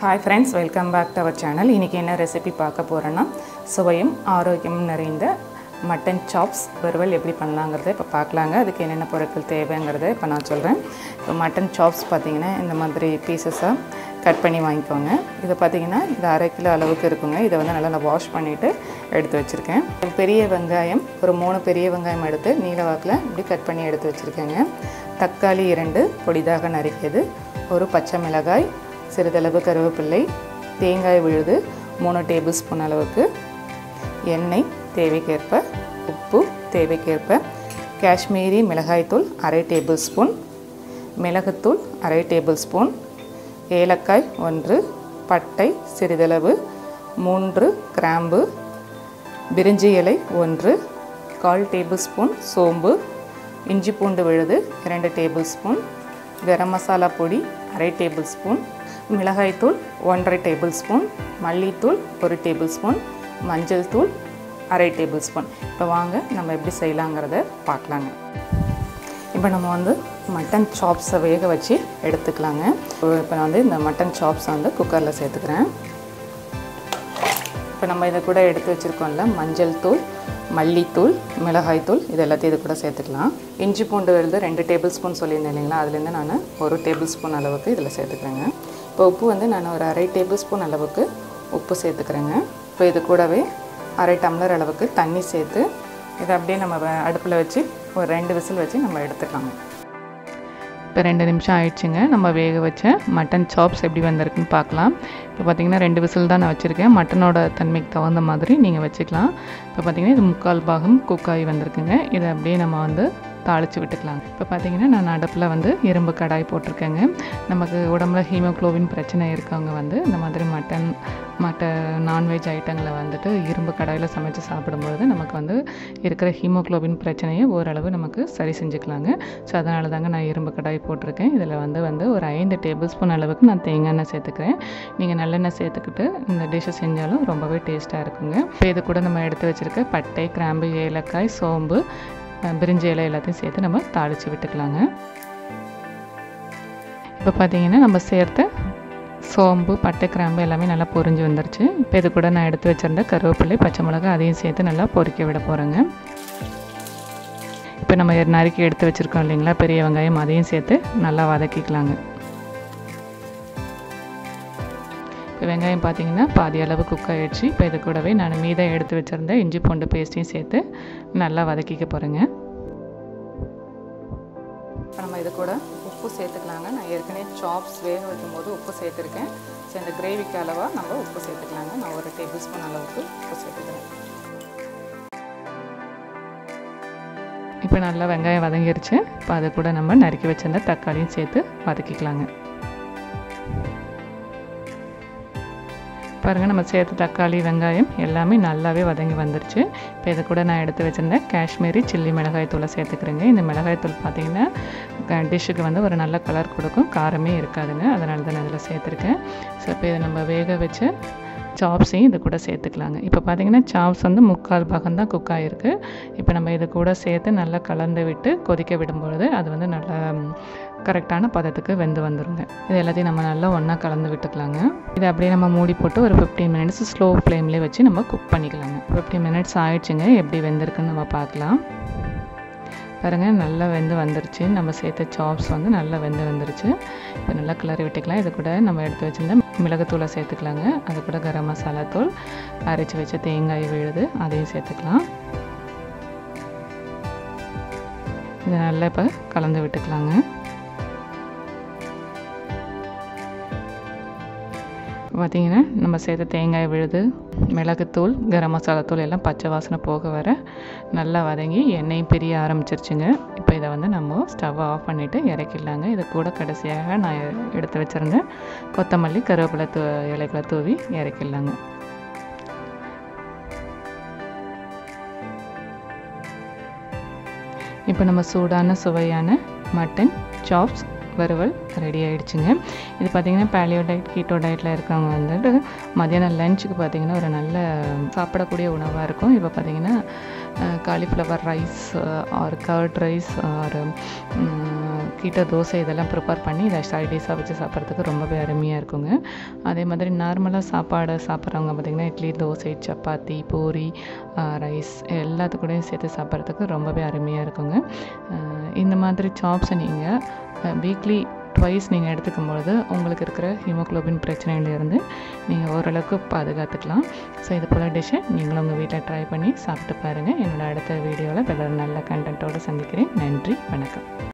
hi friends welcome back to our channel இன்றைக்கி என்ன recipe பார்க்க போகிறேன்னா சுவையும் ஆரோக்கியமும் நிறைந்த மட்டன் சாப்ஸ் வறுவல் எப்படி பண்ணலாங்கிறத இப்போ பார்க்கலாங்க அதுக்கு என்னென்ன பொருட்கள் தேவைங்கிறத இப்போ நான் சொல்கிறேன் இப்போ மட்டன் சாப்ஸ் பார்த்திங்கன்னா இந்த மாதிரி பீசஸாக கட் பண்ணி வாங்கிக்கோங்க இதை பார்த்திங்கன்னா இது அரை கிலோ அளவுக்கு இருக்குங்க இதை வந்து நல்லா நான் வாஷ் பண்ணிவிட்டு எடுத்து வச்சுருக்கேன் பெரிய வெங்காயம் ஒரு மூணு பெரிய வெங்காயம் எடுத்து நீல வாக்கில் இப்படி கட் பண்ணி எடுத்து வச்சுருக்கேங்க தக்காளி இரண்டு பொடிதாக நறுக்கியது ஒரு பச்சை மிளகாய் சிறிதளவு கருவேப்பிள்ளை தேங்காய் விழுது மூணு டேபிள் ஸ்பூன் அளவுக்கு எண்ணெய் தேவைக்கேற்ப உப்பு தேவைக்கேற்ப காஷ்மீரி மிளகாய்த்தூள் அரை டேபிள் ஸ்பூன் மிளகுத்தூள் அரை டேபிள் ஸ்பூன் ஏலக்காய் ஒன்று பட்டை சிறிதளவு மூன்று கிராம்பு பிரிஞ்சி இலை ஒன்று கால் டேபிள் ஸ்பூன் சோம்பு இஞ்சி பூண்டு விழுது இரண்டு டேபிள் ஸ்பூன் கரம் மசாலா பொடி அரை டேபிள் ஸ்பூன் மிளகாய்த்தூள் ஒன்றரை டேபிள் ஸ்பூன் மல்லித்தூள் ஒரு டேபிள் ஸ்பூன் மஞ்சள் தூள் அரை டேபிள் ஸ்பூன் இப்போ வாங்க நம்ம எப்படி செய்யலாங்கிறத பார்க்கலாங்க இப்போ நம்ம வந்து மட்டன் சாப்ஸை வேக வச்சு எடுத்துக்கலாங்க இப்போ நான் வந்து இந்த மட்டன் சாப்ஸை வந்து குக்கரில் சேர்த்துக்கிறேன் இப்போ நம்ம இதை கூட எடுத்து வச்சுருக்கோம்ல மஞ்சள் தூள் மல்லித்தூள் மிளகாய்த்தூள் இது எல்லாத்தையும் இது கூட சேர்த்துக்கலாம் இஞ்சி பூண்டு விழுது ரெண்டு டேபிள் ஸ்பூன் சொல்லியிருந்தேன் இல்லைங்களா அதுலேருந்து நான் ஒரு டேபிள் ஸ்பூன் அளவுக்கு இதில் சேர்த்துக்கிறேங்க இப்போ உப்பு வந்து நான் ஒரு அரை டேபிள் ஸ்பூன் அளவுக்கு உப்பு சேர்த்துக்கிறேங்க இப்போ இது கூடவே அரை டம்ளர் அளவுக்கு தண்ணி சேர்த்து இதை அப்படியே நம்ம அடுப்பில் வச்சு ஒரு ரெண்டு விசில் வச்சு நம்ம எடுத்துக்கலாங்க இப்போ ரெண்டு நிமிஷம் ஆயிடுச்சுங்க நம்ம வேக வச்ச மட்டன் சாப்ஸ் எப்படி வந்திருக்குன்னு பார்க்கலாம் இப்போ பார்த்திங்கன்னா ரெண்டு விசில் தான் நான் வச்சுருக்கேன் மட்டனோட தன்மைக்கு தகுந்த மாதிரி நீங்கள் வச்சுக்கலாம் இப்போ பார்த்திங்கன்னா இது முக்கால் பாகம் குக் ஆகி வந்திருக்குங்க இதை அப்படியே நம்ம வந்து தாளித்து விட்டுக்கலாங்க இப்போ பார்த்திங்கன்னா நான் அடுப்பில் வந்து இரும்பு கடாய் போட்டிருக்கேங்க நமக்கு உடம்புல ஹீமோக்ளோபின் பிரச்சனை இருக்கவங்க வந்து இந்த மாதிரி மட்டன் மற்ற நான்வெஜ் ஐட்டங்களை வந்துட்டு இரும்பு கடாயில் சமைச்சு சாப்பிடும்பொழுது நமக்கு வந்து இருக்கிற ஹீமோக்ளோபின் பிரச்சனையை ஓரளவு நமக்கு சரி செஞ்சுக்கலாங்க ஸோ அதனால தாங்க நான் இரும்பு கடாய் போட்டிருக்கேன் இதில் வந்து வந்து ஒரு ஐந்து டேபிள் ஸ்பூன் அளவுக்கு நான் தேங்காய் எண்ணெய் சேர்த்துக்கிறேன் நீங்கள் நல்லெண்ணெய் சேர்த்துக்கிட்டு இந்த டிஷ்ஷை செஞ்சாலும் ரொம்பவே டேஸ்ட்டாக இருக்குங்க இப்போ இது கூட நம்ம எடுத்து வச்சுருக்க பட்டை கிராம்பு ஏலக்காய் சோம்பு பிரிஞ்சி இலை எல்லாத்தையும் சேர்த்து நம்ம தாளித்து விட்டுக்கலாங்க இப்போ பார்த்தீங்கன்னா நம்ம சேர்த்த சோம்பு பட்டை கிராம்பு எல்லாமே நல்லா பொரிஞ்சு வந்துருச்சு இப்போ இது கூட நான் எடுத்து வச்சுருந்த கருவேப்பிலை பச்சை மிளகா அதையும் சேர்த்து நல்லா பொரிக்க விட போகிறேங்க இப்போ நம்ம நறுக்கி எடுத்து வச்சுருக்கோம் இல்லைங்களா பெரிய வெங்காயம் அதையும் சேர்த்து நல்லா வதக்கிக்கலாங்க இப்போ வெங்காயம் பார்த்தீங்கன்னா பாதி அளவு குக் ஆகிடுச்சு இப்போ இது கூடவே நான் மீதம் எடுத்து வச்சுருந்த இஞ்சி பூண்டு பேஸ்ட்டையும் சேர்த்து நல்லா வதக்கிக்க போகிறேங்க இப்போ நம்ம இது கூட உப்பு சேர்த்துக்கலாங்க நான் ஏற்கனவே சாப்ஸ் வேக வைக்கும் போது உப்பு சேர்த்துருக்கேன் ஸோ இந்த கிரேவிக்கு அளவாக நம்ம உப்பு சேர்த்துக்கலாங்க நான் ஒரு டேபிள் ஸ்பூன் அளவுக்கு உப்பு சேர்த்துக்கிறேன் இப்போ நல்லா வெங்காயம் வதங்கிருச்சு இப்போ அது கூட நம்ம நறுக்கி வச்சிருந்த தக்காளியும் சேர்த்து வதக்கிக்கலாங்க பாருங்கள் நம்ம சேர்த்து தக்காளி வெங்காயம் எல்லாமே நல்லாவே வதங்கி வந்துருச்சு இப்போ இதை கூட நான் எடுத்து வச்சுருந்தேன் காஷ்மீரி சில்லி மிளகாய் தூளை சேர்த்துக்கிறேங்க இந்த மிளகாய் தூள் பார்த்திங்கன்னா டிஷ்ஷுக்கு வந்து ஒரு நல்ல கலர் கொடுக்கும் காரமே இருக்காதுங்க அதனால தான் நான் இதில் சேர்த்துருக்கேன் ஸோ இப்போ இதை நம்ம வேக வச்சு சாப்ஸையும் இது கூட சேர்த்துக்கலாங்க இப்போ பார்த்திங்கன்னா சாப்ஸ் வந்து முக்கால் பாகம் தான் குக் ஆகிருக்கு இப்போ நம்ம இது கூட சேர்த்து நல்லா கலந்து விட்டு கொதிக்க விடும்பொழுது அது வந்து நல்லா கரெக்டான பதத்துக்கு வெந்து வந்துடுங்க இது எல்லாத்தையும் நம்ம நல்லா ஒன்றா கலந்து விட்டுக்கலாங்க இதை அப்படியே நம்ம மூடி போட்டு ஒரு ஃபிஃப்டீன் மினிட்ஸ் ஸ்லோ ஃப்ளேம்லேயே வச்சு நம்ம குக் பண்ணிக்கலாங்க ஃபிஃப்டீன் மினிட்ஸ் ஆயிடுச்சுங்க எப்படி வெந்திருக்குன்னு நம்ம பார்க்கலாம் பாருங்கள் நல்லா வெந்து வந்துருச்சு நம்ம சேர்த்த சாப்ஸ் வந்து நல்லா வெந்து வந்துருச்சு இப்போ நல்லா கிளறி விட்டுக்கலாம் இது கூட நம்ம எடுத்து வச்சுருந்த மிளகுத்தூளை சேர்த்துக்கலாங்க அது கூட கரம் மசாலா தூள் அரைச்சி வச்ச தேங்காய் விழுது அதையும் சேர்த்துக்கலாம் இதை நல்லா இப்போ கலந்து விட்டுக்கலாங்க பார்த்திங்கன்னா நம்ம சேர்த்த தேங்காய் விழுது மிளகுத்தூள் கரம் மசாலா தூள் எல்லாம் பச்சை வாசனை போக வர நல்லா வதங்கி எண்ணெயும் பிரிய ஆரம்பிச்சிருச்சுங்க இப்போ இதை வந்து நம்ம ஸ்டவ் ஆஃப் பண்ணிவிட்டு இறக்கிடலாங்க இது கூட கடைசியாக நான் எடுத்து வச்சுருந்தேன் கொத்தமல்லி கருவேப்பிலை தூ இலைகளை தூவி இறக்கிடலாங்க இப்போ நம்ம சூடான சுவையான மட்டன் சாப்ஸ் வறுவல் ரெடி ஆகிடுச்சுங்க இது பார்த்திங்கன்னா பேலியோ டயட் கீட்டோ டயட்டில் இருக்கவங்க வந்துட்டு மதியானம் லஞ்சுக்கு பார்த்திங்கன்னா ஒரு நல்ல சாப்பிடக்கூடிய உணவாக இருக்கும் இப்போ பார்த்திங்கன்னா cauliflower rice or curd rice or keto dosa இதெல்லாம் ப்ரிப்பேர் பண்ணி இதை சைடிஷாக வச்சு சாப்பிட்றதுக்கு ரொம்பவே அருமையாக இருக்குங்க அதே மாதிரி நார்மலாக சாப்பாடு சாப்பிட்றவங்க பார்த்திங்கன்னா இட்லி தோசை சப்பாத்தி பூரி ரைஸ் எல்லாத்துக்கூடயும் சேர்த்து சாப்பிட்றதுக்கு ரொம்பவே அருமையாக இருக்குங்க அஹ் இந்த மாதிரி சாப்ஸை நீங்கள் வீக்லி ட்வைஸ் நீங்கள் எடுத்துக்கும் பொழுது உங்களுக்கு இருக்கிற ஹீமோக்ளோபின் பிரச்சனையிலேருந்து நீங்கள் ஓரளவுக்கு பாதுகாத்துக்கலாம் ஸோ இது போல் டிஷ்ஷை நீங்களும் உங்கள் வீட்டில் ட்ரை பண்ணி சாப்பிட்டு பாருங்கள் என்னோட அடுத்த வீடியோவில் வேறு ஒரு நல்ல கண்டென்ட்டோடு சந்திக்கிறேன் நன்றி வணக்கம்